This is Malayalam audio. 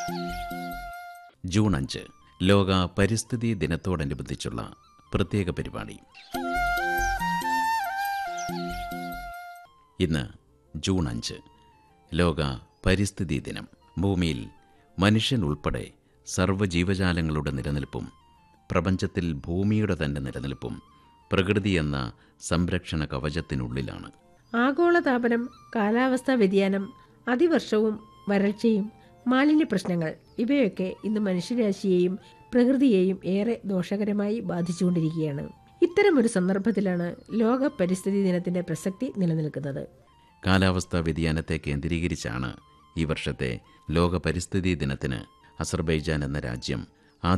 ജൂൺ അഞ്ച് ലോക പരിസ്ഥിതി ദിനത്തോടനുബന്ധിച്ചുള്ള പ്രത്യേക പരിപാടി ഇന്ന് ജൂൺ അഞ്ച് ലോക പരിസ്ഥിതി ദിനം ഭൂമിയിൽ മനുഷ്യൻ ഉൾപ്പെടെ സർവ്വജീവജാലങ്ങളുടെ നിലനിൽപ്പും പ്രപഞ്ചത്തിൽ ഭൂമിയുടെ തന്നെ നിലനിൽപ്പും പ്രകൃതി എന്ന സംരക്ഷണ കവചത്തിനുള്ളിലാണ് ആഗോളതാപനം കാലാവസ്ഥാ വ്യതിയാനം അതിവർഷവും വരൾച്ചയും മാലിന്യ പ്രശ്നങ്ങൾ ഇവയൊക്കെ ഇന്ന് മനുഷ്യരാശിയെയും പ്രകൃതിയെയും ഏറെ ദോഷകരമായി ബാധിച്ചുകൊണ്ടിരിക്കുകയാണ് ഇത്തരമൊരു സന്ദർഭത്തിലാണ് ലോക പരിസ്ഥിതി ദിനത്തിന്റെ പ്രസക്തി നിലനിൽക്കുന്നത് കാലാവസ്ഥാ വ്യതിയാനത്തെ കേന്ദ്രീകരിച്ചാണ് ഈ വർഷത്തെ ലോക പരിസ്ഥിതി ദിനത്തിന് അസർബൈജാൻ എന്ന രാജ്യം